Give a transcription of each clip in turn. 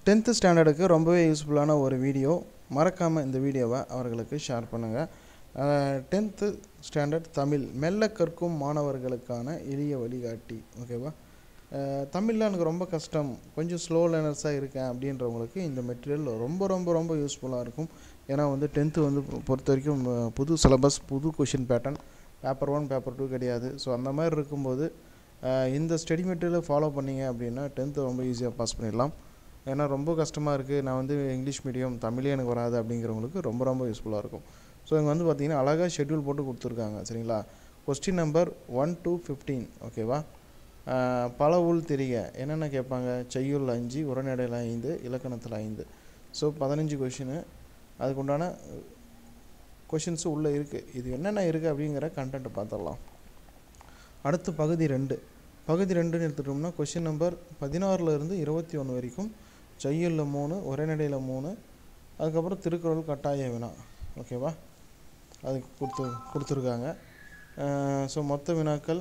tenth ஸ்டாண்டர்டுக்கு ரொம்பவே யூஸ்ஃபுல்லான ஒரு வீடியோ மறக்காமல் இந்த வீடியோவை அவர்களுக்கு ஷேர் பண்ணுங்கள் டென்த்து ஸ்டாண்டர்ட் தமிழ் மெல்ல கற்கும் மாணவர்களுக்கான எளிய வழிகாட்டி ஓகேவா தமிழில் எனக்கு ரொம்ப கஷ்டம் கொஞ்சம் ஸ்லோ லேர்னர்ஸாக இருக்கேன் அப்படின்றவங்களுக்கு இந்த மெட்டீரியல் ரொம்ப ரொம்ப ரொம்ப யூஸ்ஃபுல்லாக இருக்கும் ஏன்னா வந்து டென்த்து வந்து பொ- பொறுத்த வரைக்கும் அஹ், புது சிலபஸ் புது question pattern paper one paper two கிடையாது ஸோ அந்த மாதிரி இருக்கும்போது அஹ், இந்த ஸ்டடி மெட்டீரியலை ஃபாலோ பண்ணீங்க அப்படின்னா டென்த்து ரொம்ப ஈஸியாக பாஸ் பண்ணிடலாம் ஏன்னா ரொம்ப கஷ்டமாக இருக்குது நான் வந்து இங்கிலீஷ் மீடியம் தமிழே எனக்கு வராது அப்படிங்கிறவங்களுக்கு ரொம்ப ரொம்ப யூஸ்ஃபுல்லாக இருக்கும் ஸோ இங்கே வந்து பார்த்தீங்கன்னா அழகாக ஷெட்யூல் போட்டு கொடுத்துருக்காங்க சரிங்களா question number one to fifteen ஓகேவா ஆஹ் பல உள் தெரிய என்னென்ன கேட்பாங்க செய்யுள் அஞ்சு உரைநடையில் ஐந்து இலக்கணத்தில் ஐந்து ஸோ பதினஞ்சு கொஷினு அதுக்குண்டான கொஷின்ஸு உள்ளே இருக்குது இது என்னென்ன இருக்குது அப்படிங்கிற கண்டென்ட் பார்த்துடலாம் அடுத்து பகுதி ரெண்டு பகுதி ரெண்டுன்னு எடுத்துட்டோம்னா கொஷின் நம்பர் பதினாறுல இருந்து இருபத்தி ஒன்று வரைக்கும் செய்யுளில் மூணு உரைநடையில் மூணு அதுக்கப்புறம் திருக்குறள் கட்டாய வினா ஓகேவா அது கொடுத்து கொடுத்துருக்காங்க ஸோ மொத்த வினாக்கள்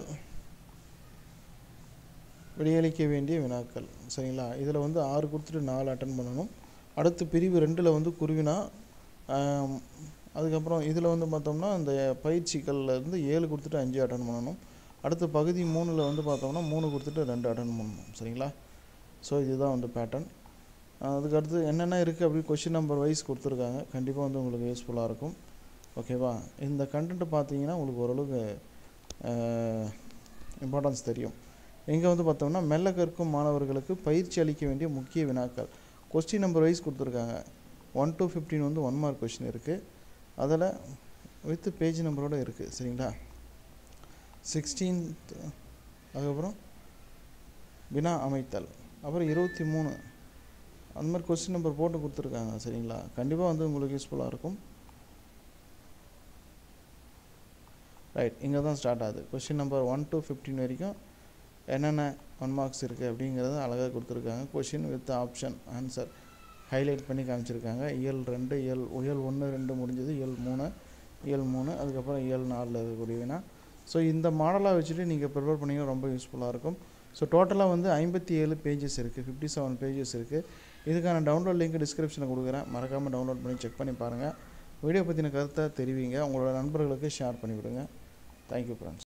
விடையளிக்க வேண்டிய வினாக்கள் சரிங்களா இதில் வந்து ஆறு கொடுத்துட்டு நாலு அட்டன் பண்ணணும் அடுத்து பிரிவு ரெண்டில் வந்து குருவினா ஆம், அதுக்கப்புறம் இதில் வந்து பார்த்தோம்னா அந்த பயிற்சிகள்ல இருந்து ஏழு கொடுத்துட்டு அஞ்சு அட்டன் பண்ணணும் அடுத்து பகுதி மூணில் வந்து பார்த்தோம்னா மூணு கொடுத்துட்டு ரெண்டு அட்டன் பண்ணணும் சரிங்களா ஸோ இதுதான் வந்து பேட்டர்ன் அதுக்கு அடுத்து என்னென்ன இருக்குது அப்படி கொஷின் நம்பர் வைஸ் கொடுத்துருக்காங்க கண்டிப்பாக வந்து உங்களுக்கு யூஸ்ஃபுல்லாக இருக்கும் ஓகேவா இந்த கண்டென்ட் பார்த்தீங்கன்னா உங்களுக்கு ஓரளவுக்கு இம்பார்ட்டன்ஸ் தெரியும் இங்கே வந்து பார்த்தோம்னா மெல்ல கற்கும் மாணவர்களுக்கு பயிற்சி அளிக்க வேண்டிய முக்கிய வினாக்கள் கொஸ்டின் நம்பர் வைஸ் கொடுத்துருக்காங்க ஒன் to ஃபிஃப்டீன் வந்து ஒன் மார்க் கொஷின் இருக்குது அதில் வித் பேஜ் நம்பரோட இருக்குது சரிங்களா சிக்ஸ்டீன்த் அதுக்கப்புறம் வினா அமைத்தல் அப்புறம் இருபத்தி மூணு அந்த மாதிரி கொஸ்டின் நம்பர் போட்டு கொடுத்துருக்காங்க சரிங்களா கண்டிப்பாக வந்து உங்களுக்கு யூஸ்ஃபுல்லாக இருக்கும் ரைட் இங்கே தான் ஸ்டார்ட் ஆகுது question number one to fifteen வரைக்கும் என்னென்ன ஒன் மார்க்ஸ் இருக்குது அப்படிங்கிறத அழகாக கொடுத்துருக்காங்க question with option answer highlight பண்ணி காமிச்சிருக்காங்க இயல் ரெண்டு இயல் இயல் ஒன்று ரெண்டு முடிஞ்சது இயல் மூணு இயல் மூணு அதுக்கப்புறம் இயல் நாலில் இருக்கக்கூடிய வினா ஸோ இந்த மாடலாக வச்சுட்டு நீங்கள் ப்ரிப்பேர் பண்ணிங்கன்னா ரொம்ப யூஸ்ஃபுல்லாக இருக்கும் ஸோ டோட்டலாக வந்து ஐம்பத்தி ஏழு பேஜஸ் இருக்குது ஃபிஃப்டி செவன் பேஜஸ் இருக்குது இதுக்கான டவுன்லோட் லிங்க் டிஸ்கிரிப்ஷனில் கொடுக்குறேன் மறக்காமல் டவுன்லோட் பண்ணி செக் பண்ணி பாருங்கள் வீடியோ பற்றின கருத்தை தெரிவிங்க உங்களோட நண்பர்களுக்கு ஷேர் பண்ணி விடுங்க தேங்க்யூ ஃப்ரெண்ட்ஸ்